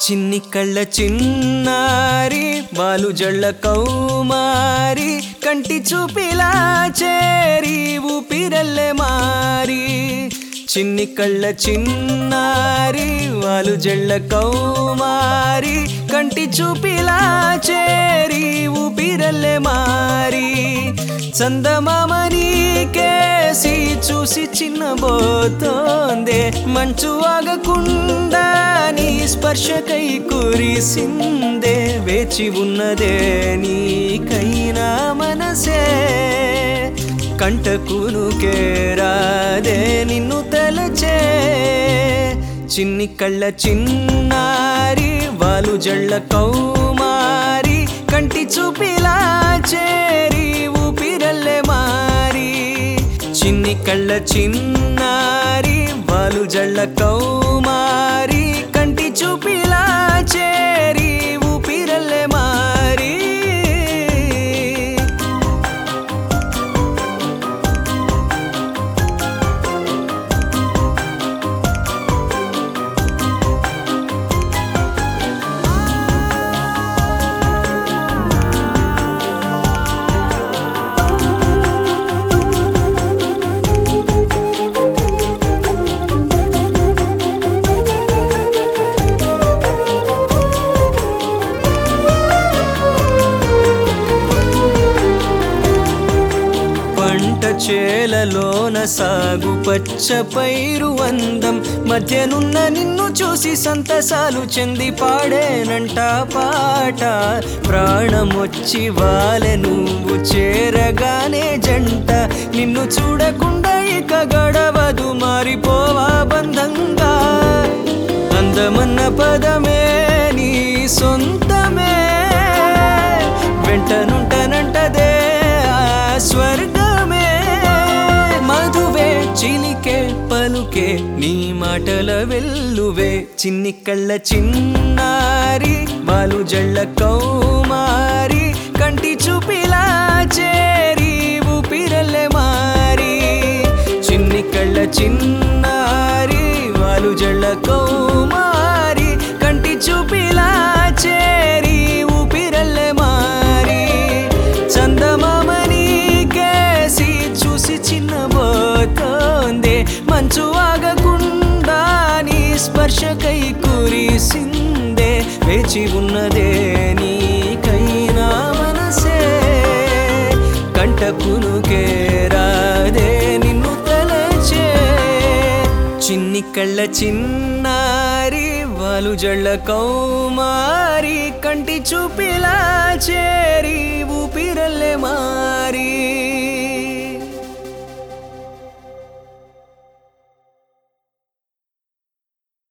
చిన్ని కళ్ళ చిన్నారి వాలు జళ్ళ కౌమారి కంటి చూపిలా చేరి ఊపిరల్లె మారి చిన్ని కళ్ళ చిన్నారి వాలు జళ్ళ కౌమారి కంటి చూపిలా చేరి ఊపిరల్లె మారి చందమామని కేసి చూసి చిన్నబోతోందే మంచు ఆగకుండా నీ స్పర్శకై కురిసిందే వేచి ఉన్నదే నీకైనా మనసే కంటకును కేరాదే నిన్ను తలచే చిన్ని కళ్ళ చిన్నారి వాలు జళ్ళ కౌమారి కంటి చూపిలా చేరి ఊపిరల్లె మారి చిన్ని కళ్ళ చిన్నారి వాలు జళ్ళ కౌమారి కంటి చూపిలా చేరి ఊపిరల్లె మారి పంట చేలలోన సాగు పచ్చ పైరు అందం మధ్యనున్న నిన్ను చూసి సంతసాలు చెంది పాడేనంట పాట ప్రాణమొచ్చి వాలె నువ్వు చేరగానే జంట నిన్ను చూడకుండా ఇక గడవదు మారిపోవా బంధంగా అందమన్న పదమే నీ సొంతమే వెంటనుంటనంటదే ఆ స్వర్గమే మధువే చిలికే పలుకే నీ మాటల వెల్లువే చిన్ని కళ్ళ చిన్నారి వాలు జళ్ళ కౌమారి కంటి చూపిలా చేరి ఊపిరల్లె మారి చిన్ని కళ్ళ చిన్నారి వాలు జళ్ళ కౌమారి కంటి చూపిలా చేరి ఊపిరల్లె మారి చందమామని కేసి చూసి చిన్నబోతోందే మంచు ఆగకుండా నీ స్పర్శకై కురిసిందే వేచి ఉన్నదే నీకైనా మనసే కంటకును కేరాదే నిన్ను తలచే చిన్ని కళ్ళ చిన్నారి వాలు జళ్ళ కౌమారి కంటి చూపిలా చేరి